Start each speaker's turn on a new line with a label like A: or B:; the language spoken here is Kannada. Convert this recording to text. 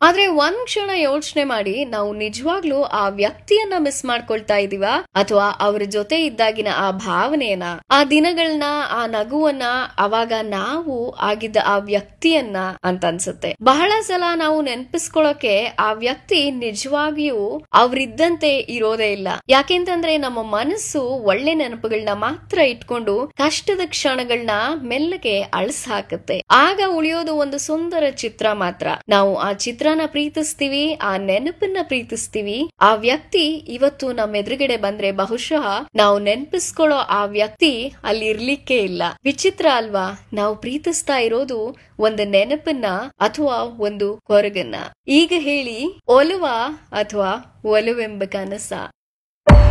A: ಆದ್ರೆ ಒಂದ್ ಕ್ಷಣ ಯೋಚನೆ ಮಾಡಿ ನಾವು ನಿಜವಾಗ್ಲೂ ಆ ವ್ಯಕ್ತಿಯನ್ನ ಮಿಸ್ ಮಾಡ್ಕೊಳ್ತಾ ಇದೀವ ಅಥವಾ ಅವ್ರ ಜೊತೆ ಇದ್ದಾಗಿನ ಆ ಭಾವನೆಯನ್ನ ಆ ದಿನಗಳನ್ನ ಆ ನಗುವನ್ನ ಅವಾಗ ನಾವು ಆಗಿದ್ದ ಆ ವ್ಯಕ್ತಿಯನ್ನ ಅಂತ ಅನ್ಸುತ್ತೆ ಬಹಳ ಸಲ ನಾವು ನೆನ್ಪಿಸ್ಕೊಳಕ್ಕೆ ಆ ವ್ಯಕ್ತಿ ನಿಜವಾಗಿಯೂ ಅವ್ರಿದ್ದಂತೆ ಇರೋದೇ ಇಲ್ಲ ಯಾಕೆಂತಂದ್ರೆ ನಮ್ಮ ಮನಸ್ಸು ಒಳ್ಳೆ ನೆನಪುಗಳನ್ನ ಮಾತ್ರ ಇಟ್ಕೊಂಡು ಕಷ್ಟದ ಕ್ಷಣಗಳನ್ನ ಮೆಲ್ಲಗೆ ಅಳಿಸ್ ಹಾಕುತ್ತೆ ಆಗ ಉಳಿಯೋದು ಒಂದು ಸುಂದರ ಚಿತ್ರ ಮಾತ್ರ ನಾವು ಆ ಚಿತ್ರನ ಪ್ರೀತಿಸ್ತೀವಿ ಆ ನೆನಪನ್ನ ಪ್ರೀತಿಸ್ತೀವಿ ಆ ವ್ಯಕ್ತಿ ಇವತ್ತು ನಮ್ಮ ಎದುರುಗಡೆ ಬಂದ್ರೆ ಬಹುಶಃ ನಾವು ನೆನ್ಪಿಸ್ಕೊಳ್ಳೋ ಆ ವ್ಯಕ್ತಿ ಅಲ್ಲಿ ಇರ್ಲಿಕ್ಕೆ ಇಲ್ಲ ವಿಚಿತ್ರ ಅಲ್ವಾ ನಾವು ಪ್ರೀತಿಸ್ತಾ ಇರೋದು ಒಂದು ನೆನಪನ್ನ ಅಥವಾ ಒಂದು ಕೊರಗನ್ನ ಈಗ ಹೇಳಿ ಒಲುವ ಅಥವಾ ಒಲುವೆಂಬ ಕನಸ